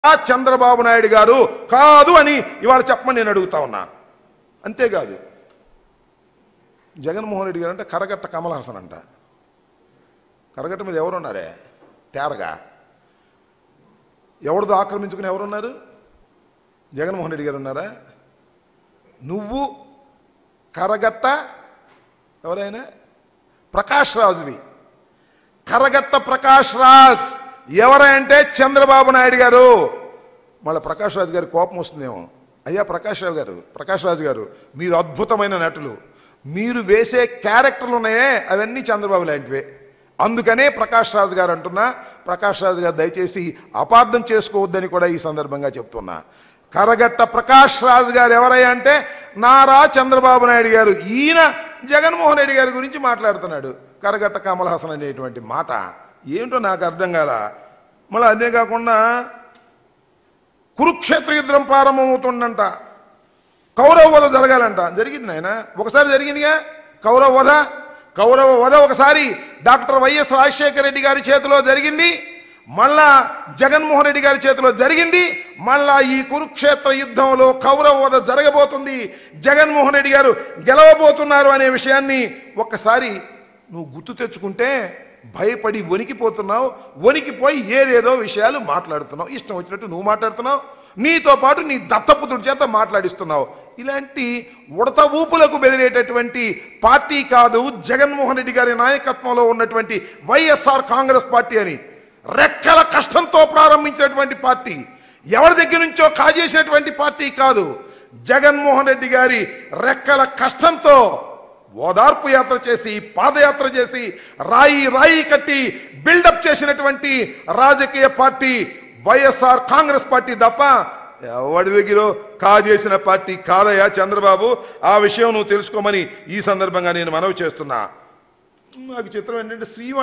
చంద్రబాబు నాయుడు గారు కాదు అని ఇవాళ చెప్పమని నేను అడుగుతా ఉన్నా అంతేకాదు జగన్మోహన్ రెడ్డి గారు అంటే కరగట్ట కమల్ హాసన్ అంట కరగట్ట మీద ఎవరున్నారే తేరగా ఎవరిదో ఆక్రమించుకుని ఎవరున్నారు జగన్మోహన్ రెడ్డి గారు ఉన్నారా నువ్వు కరగట్ట ఎవరైనా ప్రకాష్ రాజువి కరగట్ట ప్రకాష్ రాజ్ ఎవరంటే చంద్రబాబు నాయుడు గారు మళ్ళీ ప్రకాష్ రాజు గారి కోపం వస్తుందేమో అయ్యా ప్రకాష్ రావు గారు ప్రకాష్ రాజు గారు మీరు అద్భుతమైన నటులు మీరు వేసే క్యారెక్టర్లు ఉన్నాయే అవన్నీ చంద్రబాబు లాంటివే అందుకనే ప్రకాష్ రాజు గారు అంటున్నా ప్రకాష్ రాజు గారు దయచేసి అపార్థం చేసుకోవద్దని కూడా ఈ సందర్భంగా చెప్తున్నా కరగట్ట ప్రకాష్ రాజు గారు ఎవరయ్యా అంటే నారా చంద్రబాబు నాయుడు గారు ఈయన జగన్మోహన్ రెడ్డి గారి గురించి మాట్లాడుతున్నాడు కరగట్ట కమల్ హాసన్ అనేటువంటి మాట ఏమిటో నాకు అర్థం కాల మళ్ళీ అదే కాకుండా కురుక్షేత్ర యుద్ధం ప్రారంభమవుతుందంట కౌరవ వధ జరగాలంట జరిగింది నాయన ఒకసారి జరిగిందిగా కౌరవ వధ కౌరవ వధ ఒకసారి డాక్టర్ వైఎస్ రాజశేఖర రెడ్డి గారి చేతిలో జరిగింది మళ్ళా జగన్మోహన్ రెడ్డి గారి చేతిలో జరిగింది మళ్ళా ఈ కురుక్షేత్ర యుద్ధంలో కౌరవ వధ జరగబోతుంది జగన్మోహన్ రెడ్డి గారు గెలవబోతున్నారు అనే విషయాన్ని ఒక్కసారి నువ్వు గుర్తు తెచ్చుకుంటే భయపడి వణికిపోతున్నావు వణికిపోయి ఏదేదో విషయాలు మాట్లాడుతున్నావు ఇష్టం వచ్చినట్టు నువ్వు మాట్లాడుతున్నావు నీతో పాటు నీ దత్తపుత్రుడి చేత మాట్లాడిస్తున్నావు ఇలాంటి ఉడత ఊపులకు బెదిరేటటువంటి పార్టీ కాదు జగన్మోహన్ రెడ్డి గారి నాయకత్వంలో ఉన్నటువంటి వైఎస్ఆర్ కాంగ్రెస్ పార్టీ అని రెక్కల కష్టంతో ప్రారంభించినటువంటి పార్టీ ఎవరి దగ్గర నుంచో కాజేసినటువంటి పార్టీ కాదు జగన్మోహన్ రెడ్డి గారి రెక్కల కష్టంతో ఓదార్పు యాత్ర చేసి పాదయాత్ర చేసి రాయి రాయి కట్టి బిల్డప్ చేసినటువంటి రాజకీయ పార్టీ వైఎస్ఆర్ కాంగ్రెస్ పార్టీ తప్ప ఎవడి దగ్గర కాజేసిన పార్టీ కాదయా చంద్రబాబు ఆ విషయం నువ్వు తెలుసుకోమని ఈ సందర్భంగా నేను మనవి చేస్తున్నా నాకు చిత్రం ఏంటంటే శ్రీవాణి